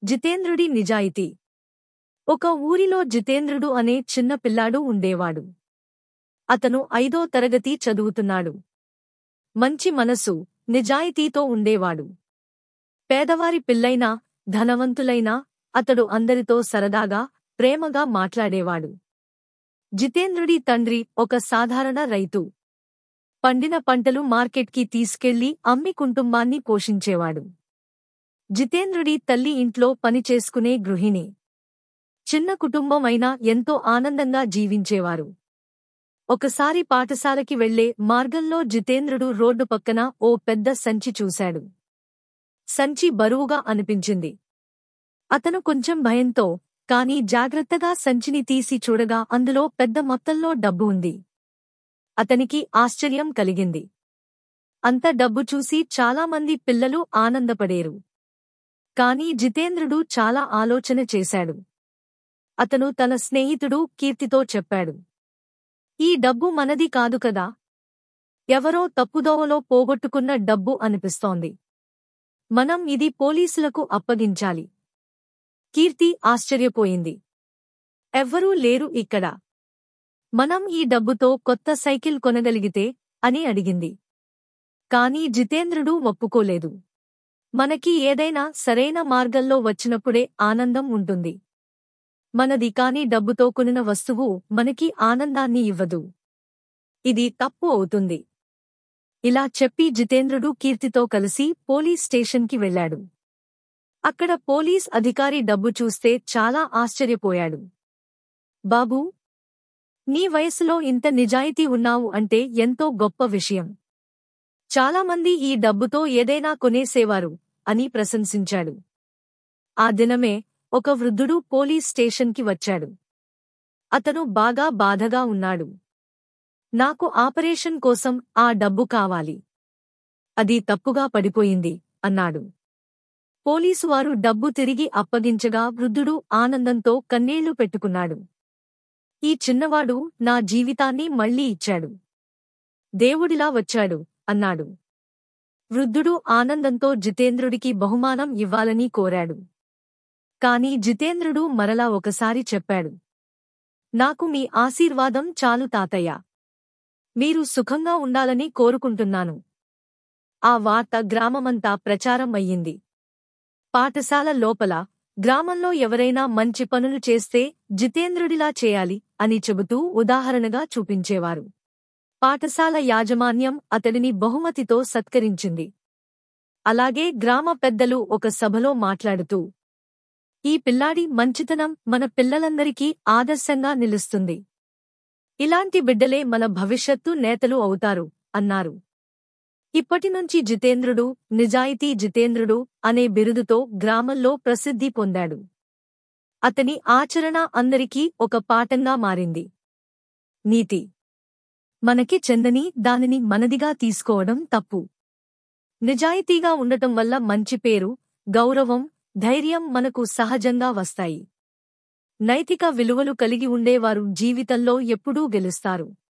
జితేంద్రుడి నిజాయితీ ఒక ఊరిలో జితేంద్రుడు అనే చిన్న పిల్లాడు ఉండేవాడు అతను ఐదో తరగతి చదువుతున్నాడు మంచి మనసు నిజాయితీతో ఉండేవాడు పేదవారి పిల్లైనా ధనవంతులైనా అతడు అందరితో సరదాగా ప్రేమగా మాట్లాడేవాడు జితేంద్రుడి తండ్రి ఒక సాధారణ రైతు పండిన పంటలు మార్కెట్కి తీసుకెళ్లి అమ్మి కుటుంబాన్ని పోషించేవాడు జితేంద్రుడి తల్లి ఇంట్లో పనిచేసుకునే గృహిణి చిన్న కుటుంబం అయినా ఎంతో ఆనందంగా జీవించేవారు ఒకసారి పాఠశాలకి వెళ్లే మార్గంలో జితేంద్రుడు రోడ్డు పక్కన ఓ పెద్ద సంచి చూశాడు సంచి బరువుగా అనిపించింది అతను కొంచెం భయంతో కాని జాగ్రత్తగా సంచిని తీసి చూడగా అందులో పెద్ద మొత్తంలో డబ్బు ఉంది అతనికి ఆశ్చర్యం కలిగింది అంత డబ్బు చూసి చాలామంది పిల్లలు ఆనందపడేరు కాని జితేంద్రుడు చాలా ఆలోచన చేశాడు అతను తన స్నేహితుడు కీర్తితో చెప్పాడు ఈ డబ్బు మనది కాదు కదా ఎవరో తప్పుదోవలో పోగొట్టుకున్న డబ్బు అనిపిస్తోంది మనం ఇది పోలీసులకు అప్పగించాలి కీర్తి ఆశ్చర్యపోయింది ఎవ్వరూ లేరు ఇక్కడ మనం ఈ డబ్బుతో కొత్త సైకిల్ కొనగలిగితే అని అడిగింది కాని జితేంద్రుడు ఒప్పుకోలేదు మనకి ఏదైనా సరైన మార్గంలో వచ్చినప్పుడే ఆనందం ఉంటుంది మనది కాని డబ్బుతో కొనిన వస్తువు మనకి ఆనందాన్ని ఇవ్వదు ఇది తప్పు అవుతుంది ఇలా చెప్పి జితేంద్రుడు కీర్తితో కలిసి పోలీస్ స్టేషన్కి వెళ్లాడు అక్కడ పోలీస్ అధికారి డబ్బు చూస్తే చాలా ఆశ్చర్యపోయాడు బాబూ నీ వయసులో ఇంత నిజాయితీ ఉన్నావు అంటే ఎంతో గొప్ప విషయం చాలామంది ఈ డబ్బుతో ఏదైనా కొనేసేవారు అని ప్రశంసించాడు ఆ దినమే ఒక వృద్ధుడు పోలీస్ స్టేషన్కి వచ్చాడు అతను బాగా బాధగా ఉన్నాడు నాకు ఆపరేషన్ కోసం ఆ డబ్బు కావాలి అది తప్పుగా పడిపోయింది అన్నాడు పోలీసువారు డబ్బు తిరిగి అప్పగించగా వృద్ధుడు ఆనందంతో కన్నీళ్లు పెట్టుకున్నాడు ఈ చిన్నవాడు నా జీవితాన్ని మళ్లీ ఇచ్చాడు దేవుడిలా వచ్చాడు అన్నాడు వృద్ధుడు ఆనందంతో జితేంద్రుడికి బహుమానం ఇవ్వాలని కోరాడు కాని జితేంద్రుడు మరలా ఒకసారి చెప్పాడు నాకు మీ ఆశీర్వాదం చాలు తాతయ్య మీరు సుఖంగా ఉండాలని కోరుకుంటున్నాను ఆ వార్త గ్రామమంతా ప్రచారం అయ్యింది పాఠశాల లోపల గ్రామంలో ఎవరైనా మంచి పనులు చేస్తే జితేంద్రుడిలా చేయాలి అని చెబుతూ ఉదాహరణగా చూపించేవారు పాఠశాల యాజమాన్యం అతడిని బహుమతితో సత్కరించింది అలాగే గ్రామ పెద్దలు ఒక సభలో మాట్లాడుతూ ఈ పిల్లాడి మంచితనం మన పిల్లలందరికీ ఆదర్శంగా నిలుస్తుంది ఇలాంటి బిడ్డలే మన భవిష్యత్తు నేతలు అవుతారు అన్నారు ఇప్పటినుంచి జితేంద్రుడు నిజాయితీ జితేంద్రుడు అనే బిరుదుతో గ్రామంలో ప్రసిద్ధి పొందాడు అతని ఆచరణ అందరికీ ఒక పాఠంగా మారింది నీతి మనకి చెందని దానిని మనదిగా తీసుకోవడం తప్పు నిజాయితీగా ఉండటం వల్ల మంచి పేరు గౌరవం ధైర్యం మనకు సహజంగా వస్తాయి నైతిక విలువలు కలిగి ఉండేవారు జీవితంలో ఎప్పుడూ గెలుస్తారు